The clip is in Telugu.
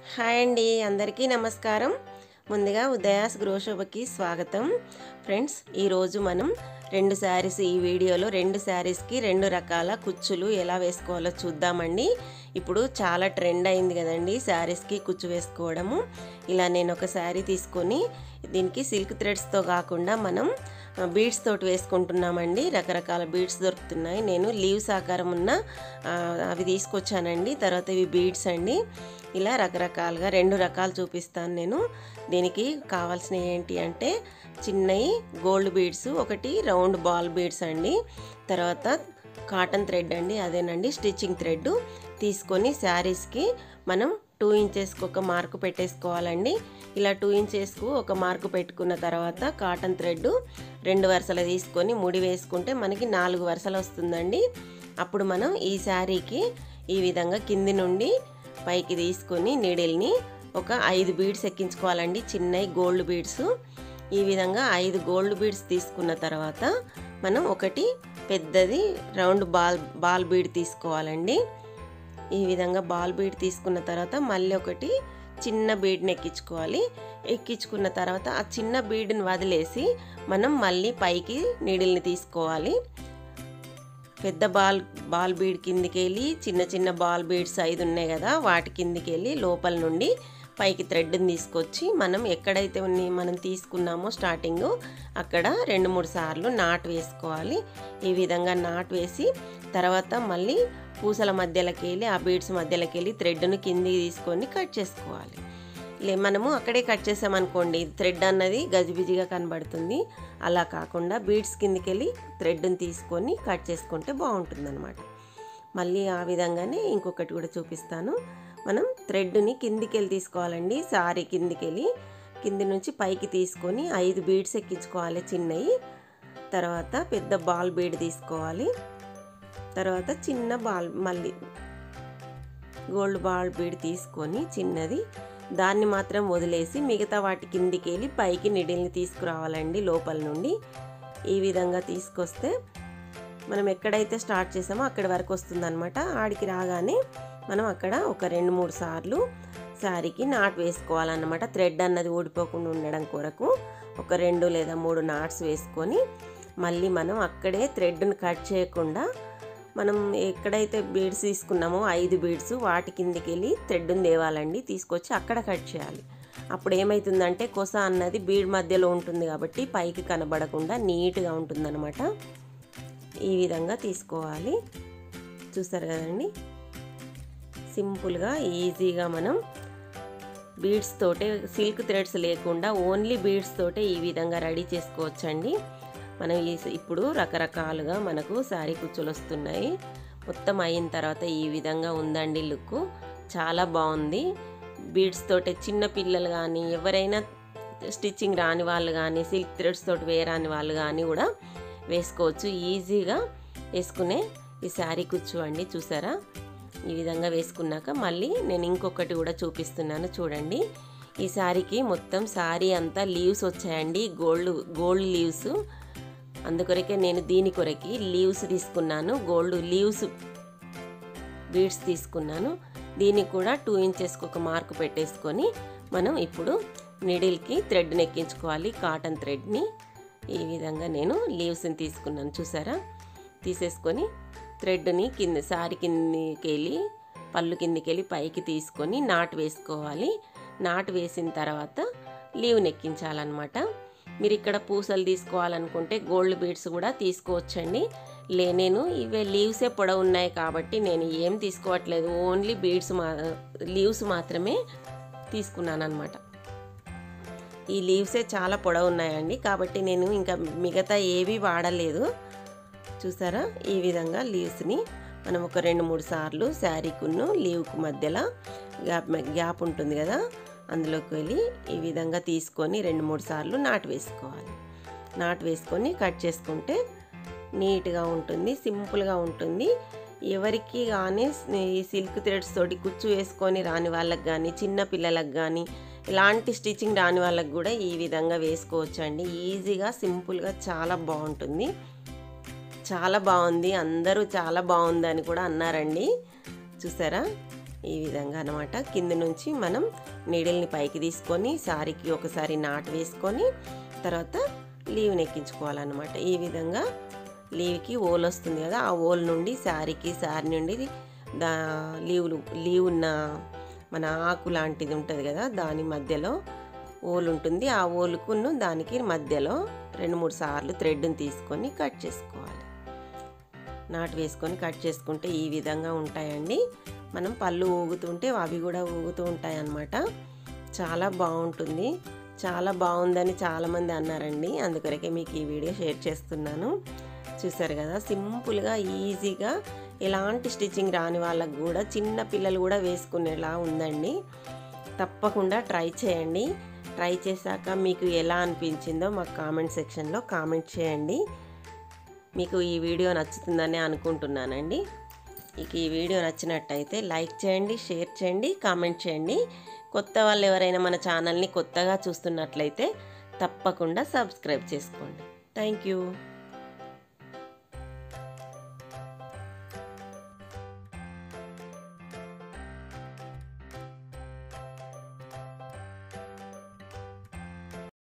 హాయ్ అండి అందరికీ నమస్కారం ముందుగా ఉదయాస్ గృహశోభకి స్వాగతం ఫ్రెండ్స్ ఈరోజు మనం రెండు శారీస్ ఈ వీడియోలో రెండు శారీస్కి రెండు రకాల కుచ్చులు ఎలా వేసుకోవాలో చూద్దామండి ఇప్పుడు చాలా ట్రెండ్ అయింది కదండి శారీస్కి కుచ్చు వేసుకోవడము ఇలా నేను ఒక శారీ తీసుకొని దీనికి సిల్క్ థ్రెడ్స్తో కాకుండా మనం బీడ్స్ తోటి వేసుకుంటున్నామండి రకరకాల బీడ్స్ దొరుకుతున్నాయి నేను లీవ్స్ ఆకారం ఉన్న ఆ, అవి తీసుకొచ్చానండి తర్వాత ఇవి బీడ్స్ అండి ఇలా రకరకాలుగా రెండు రకాలు చూపిస్తాను నేను దీనికి కావాల్సినవి ఏంటి అంటే చిన్నవి గోల్డ్ బీడ్స్ ఒకటి రౌండ్ బాల్ బీడ్స్ అండి తర్వాత కాటన్ థ్రెడ్ అండి అదేనండి స్టిచ్చింగ్ థ్రెడ్ తీసుకొని శారీస్కి మనం టూ ఇంచెస్కి ఒక మార్కు పెట్టేసుకోవాలండి ఇలా టూ ఇంచెస్కు ఒక మార్కు పెట్టుకున్న తర్వాత కాటన్ థ్రెడ్ రెండు వరుసలు తీసుకొని ముడి వేసుకుంటే మనకి నాలుగు వరుసలు వస్తుందండి అప్పుడు మనం ఈ శారీకి ఈ విధంగా కింది నుండి పైకి తీసుకొని నీడిల్ని ఒక ఐదు బీడ్స్ ఎక్కించుకోవాలండి చిన్నవి గోల్డ్ బీడ్స్ ఈ విధంగా ఐదు గోల్డ్ బీడ్స్ తీసుకున్న తర్వాత మనం ఒకటి పెద్దది రౌండ్ బాల్ బాల్ బీడ్ తీసుకోవాలండి ఈ విధంగా బాల్ బీడ్ తీసుకున్న తర్వాత మళ్ళీ ఒకటి చిన్న బీడ్ని ఎక్కించుకోవాలి ఎక్కించుకున్న తర్వాత ఆ చిన్న బీడ్ని వదిలేసి మనం మళ్ళీ పైకి నీడిల్ని తీసుకోవాలి పెద్ద బాల్ బాల్ బీడ్ కిందికి వెళ్ళి చిన్న చిన్న బాల్ బీడ్స్ ఐదు ఉన్నాయి కదా వాటి కిందికి వెళ్ళి లోపల నుండి పైకి థ్రెడ్ని తీసుకొచ్చి మనం ఎక్కడైతే ఉన్నాయి మనం తీసుకున్నామో స్టార్టింగ్ అక్కడ రెండు మూడు సార్లు నాటు వేసుకోవాలి ఈ విధంగా నాటు వేసి తర్వాత మళ్ళీ పూసల మధ్యలోకి వెళ్ళి ఆ బీడ్స్ మధ్యలోకి వెళ్ళి థ్రెడ్ను కిందికి తీసుకొని కట్ చేసుకోవాలి లే మనము అక్కడే కట్ చేసామనుకోండి థ్రెడ్ అన్నది గజిబిజిగా కనబడుతుంది అలా కాకుండా బీడ్స్ కిందికి వెళ్ళి థ్రెడ్ని తీసుకొని కట్ చేసుకుంటే బాగుంటుంది మళ్ళీ ఆ విధంగానే ఇంకొకటి కూడా చూపిస్తాను మనం థ్రెడ్ని కిందికి వెళ్ళి తీసుకోవాలండి సారీ కిందికి వెళ్ళి కింది నుంచి పైకి తీసుకొని ఐదు బీడ్స్ ఎక్కించుకోవాలి చిన్నవి తర్వాత పెద్ద బాల్ బీడ్ తీసుకోవాలి తర్వాత చిన్న బాల్ మళ్ళీ గోల్డ్ బాల్ బీడ్ తీసుకొని చిన్నది దాన్ని మాత్రం వదిలేసి మిగతా వాటి కిందికి వెళ్ళి పైకి నిడిల్ని తీసుకురావాలండి లోపల నుండి ఈ విధంగా తీసుకొస్తే మనం ఎక్కడైతే స్టార్ట్ చేసామో అక్కడి వరకు వస్తుందన్నమాట ఆడికి రాగానే మనం అక్కడ ఒక రెండు మూడు సార్లు శారీకి నాట్ వేసుకోవాలన్నమాట థ్రెడ్ అన్నది ఊడిపోకుండా ఉండడం కొరకు ఒక రెండు లేదా మూడు నాట్స్ వేసుకొని మళ్ళీ మనం అక్కడే థ్రెడ్ని కట్ చేయకుండా మనం ఎక్కడైతే బీడ్స్ తీసుకున్నామో ఐదు బీడ్స్ వాటి కిందికి వెళ్ళి థ్రెడ్ని తేవాలండి తీసుకొచ్చి అక్కడ కట్ చేయాలి అప్పుడు ఏమవుతుందంటే కొస అన్నది బీడ్ మధ్యలో ఉంటుంది కాబట్టి పైకి కనబడకుండా నీట్గా ఉంటుందన్నమాట ఈ విధంగా తీసుకోవాలి చూస్తారు కదండి సింపుల్గా ఈజీగా మనం బీడ్స్ తోటే సిల్క్ థ్రెడ్స్ లేకుండా ఓన్లీ బీడ్స్ తోటే ఈ విధంగా రెడీ చేసుకోవచ్చండి మనం ఈ ఇప్పుడు రకరకాలుగా మనకు శారీ కుచ్చులు వస్తున్నాయి మొత్తం అయిన తర్వాత ఈ విధంగా ఉందండి లుక్ చాలా బాగుంది బీడ్స్ తోటే చిన్న పిల్లలు కానీ ఎవరైనా స్టిచ్చింగ్ రాని వాళ్ళు కానీ సిల్క్ థ్రెడ్స్ తోటి వేయరాని వాళ్ళు కానీ కూడా వేసుకోవచ్చు ఈజీగా వేసుకునే ఈ శారీ కుచ్చు అండి చూసారా ఈ విధంగా వేసుకున్నాక మళ్ళీ నేను ఇంకొకటి కూడా చూపిస్తున్నాను చూడండి ఈ శారీకి మొత్తం శారీ అంతా లీవ్స్ వచ్చాయండి గోల్డ్ గోల్డ్ లీవ్స్ అందుకొరకే నేను దీని కొరకి లీవ్స్ తీసుకున్నాను గోల్డ్ లీవ్స్ బీడ్స్ తీసుకున్నాను దీనికి కూడా టూ ఇంచెస్కి ఒక మార్కు పెట్టేసుకొని మనం ఇప్పుడు నిడిల్కి థ్రెడ్ని ఎక్కించుకోవాలి కాటన్ థ్రెడ్ని ఈ విధంగా నేను లీవ్స్ని తీసుకున్నాను చూసారా తీసేసుకొని థ్రెడ్ని కింద సారి కిందికి వెళ్ళి పళ్ళు కిందికి వెళ్ళి పైకి తీసుకొని నాటు వేసుకోవాలి నాటు వేసిన తర్వాత లీవ్ని ఎక్కించాలన్నమాట మీరు ఇక్కడ పూసలు తీసుకోవాలనుకుంటే గోల్డ్ బీడ్స్ కూడా తీసుకోవచ్చండి లే నేను ఇవే లీవ్సే పొడవు ఉన్నాయి కాబట్టి నేను ఏం తీసుకోవట్లేదు ఓన్లీ బీడ్స్ మా లీవ్స్ మాత్రమే తీసుకున్నాను అనమాట ఈ లీవ్సే చాలా పొడవు ఉన్నాయండి కాబట్టి నేను ఇంకా మిగతా ఏవి వాడలేదు చూసారా ఈ విధంగా లీవ్స్ని మనం ఒక రెండు మూడు సార్లు శారీకును లీవ్కు మధ్యలో గ్యాప్ గ్యాప్ ఉంటుంది కదా అందులోకి వెళ్ళి ఈ విధంగా తీసుకొని రెండు మూడు సార్లు నాటు వేసుకోవాలి నాటు వేసుకొని కట్ చేసుకుంటే నీట్గా ఉంటుంది సింపుల్గా ఉంటుంది ఎవరికి కానీ ఈ సిల్క్ థ్రెడ్స్ తోటి కుచ్చు వేసుకొని రాని వాళ్ళకి కానీ చిన్న పిల్లలకు కానీ ఇలాంటి స్టిచ్చింగ్ రాని వాళ్ళకి కూడా ఈ విధంగా వేసుకోవచ్చు అండి ఈజీగా సింపుల్గా చాలా బాగుంటుంది చాలా బాగుంది అందరూ చాలా బాగుందని కూడా అన్నారండి చూసారా ఈ విధంగా అనమాట కింద నుంచి మనం నీడిల్ని పైకి తీసుకొని సారీకి ఒకసారి నాటు వేసుకొని తర్వాత లీవ్ని ఎక్కించుకోవాలన్నమాట ఈ విధంగా లీవ్కి ఓల్ వస్తుంది కదా ఆ ఓల్ నుండి శారీకి శారీ నుండి దా లీవ్లు లీవ్ ఉన్న మన ఆకు లాంటిది ఉంటుంది కదా దాని మధ్యలో ఓల్ ఉంటుంది ఆ ఓలుకును దానికి మధ్యలో రెండు మూడు సార్లు థ్రెడ్ని తీసుకొని కట్ చేసుకోవాలి నాటు వేసుకొని కట్ చేసుకుంటే ఈ విధంగా ఉంటాయండి మనం పళ్ళు ఊగుతుంటే అవి కూడా ఊగుతూ ఉంటాయి అన్నమాట చాలా బాగుంటుంది చాలా బాగుందని చాలామంది అన్నారండి అందుకొరకే మీకు ఈ వీడియో షేర్ చేస్తున్నాను చూసారు కదా సింపుల్గా ఈజీగా ఎలాంటి స్టిచ్చింగ్ రాని వాళ్ళకు కూడా చిన్న పిల్లలు కూడా వేసుకునేలా ఉందండి తప్పకుండా ట్రై చేయండి ట్రై చేశాక మీకు ఎలా అనిపించిందో మాకు కామెంట్ సెక్షన్లో కామెంట్ చేయండి మీకు ఈ వీడియో నచ్చుతుందని అనుకుంటున్నానండి ఇక ఈ వీడియో నచ్చినట్టయితే లైక్ చేయండి షేర్ చేయండి కామెంట్ చేయండి కొత్త వాళ్ళు ఎవరైనా మన ఛానల్ని కొత్తగా చూస్తున్నట్లయితే తప్పకుండా సబ్స్క్రైబ్ చేసుకోండి థ్యాంక్ యూ